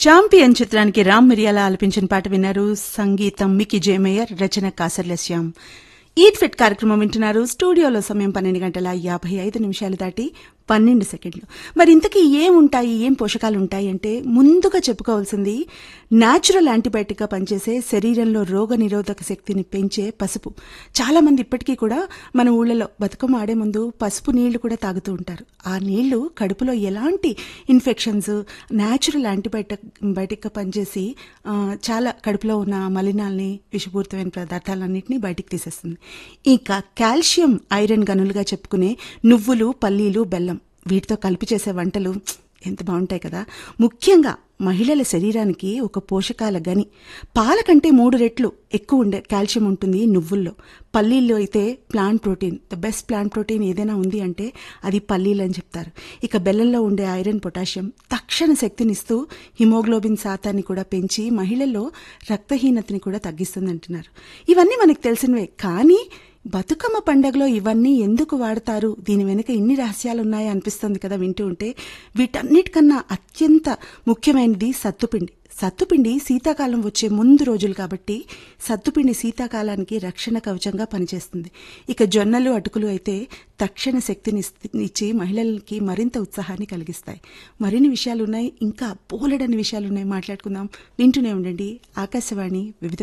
Champion చిత్రానికి రామ్ మిరియాల ఆలపించిన పాట విన్నారు సంగీతం మికి జేమేయర్ రచన కాసర్ల శ్యామ్ ఈట్ ఫిట్ కార్యక్రమం వింటున్నారు స్టూడియోలో సమయం పన్నెండు గంటల యాభై ఐదు నిమిషాలు దాటి పన్నెండు సెకండ్లు మరి ఇంతకీ ఏం ఉంటాయి ఏం పోషకాలు ఉంటాయి అంటే ముందుగా చెప్పుకోవాల్సింది న్యాచురల్ యాంటీబయాటిక్గా పనిచేసే శరీరంలో రోగ నిరోధక శక్తిని పెంచే పసుపు చాలా మంది ఇప్పటికీ కూడా మన ఊళ్ళలో బతుకమ్మ ఆడే ముందు పసుపు నీళ్లు కూడా తాగుతూ ఉంటారు ఆ నీళ్లు కడుపులో ఎలాంటి ఇన్ఫెక్షన్స్ న్యాచురల్ యాంటీబయాటిక్ బయటికి పనిచేసి ఆ, చాలా కడుపులో ఉన్న మలినాల్ని విషపూరితమైన పదార్థాలన్నింటినీ బయటికి తీసేస్తుంది ఇంకా కాల్షియం ఐరన్ గనులుగా చెప్పుకునే నువ్వులు పల్లీలు బెల్లం వీటితో కలిపి చేసే వంటలు ప్చ్! ఎంత బాగుంటాయి కదా ముఖ్యంగా మహిళల శరీరానికి ఒక పోషకాల గని పాల కంటే మూడు రెట్లు ఎక్కువ ఉండే కాల్షియం ఉంటుంది నువ్వుల్లో పల్లీల్లో అయితే plant protein the best plant protein ఏదైనా ఉంది అంటే అది పల్లీలు అని చెప్తారు ఇక బెల్లంలో ఉండే ఐరన్ పొటాషియం తక్షణ శక్తినిస్తూ హిమోగ్లోబిన్ శాతాన్ని కూడా పెంచి మహిళల్లో రక్తహీనతని కూడా తగ్గిస్తుంది అంటున్నారు ఇవన్నీ మనకు తెలిసినవే కానీ బతుకమ్మ పండగలో ఇవన్నీ ఎందుకు వాడతారు దీని వెనుక ఇన్ని రహస్యాలు ఉన్నాయా అనిపిస్తుంది కదా వింటూ ఉంటే వీటన్నిటికన్నా అత్యంత ముఖ్యమైనది సత్తుపిండి సత్తుపిండి శీతాకాలం వచ్చే ముందు రోజులు కాబట్టి సత్తుపిండి శీతాకాలానికి రక్షణ కవచంగా పనిచేస్తుంది ఇక జొన్నలు అటుకులు అయితే తక్షణ శక్తిని ఇస్త- ఇచ్చి మహిళలకి మరింత ఉత్సాహాన్ని కలిగిస్తాయి మరిన్ని విషయాలు ఉన్నాయి ఇంకా బోలెడని విషయాలు ఉన్నాయి మాట్లాడుకుందాం వింటూనే ఉండండి ఆకాశవాణి వివిధ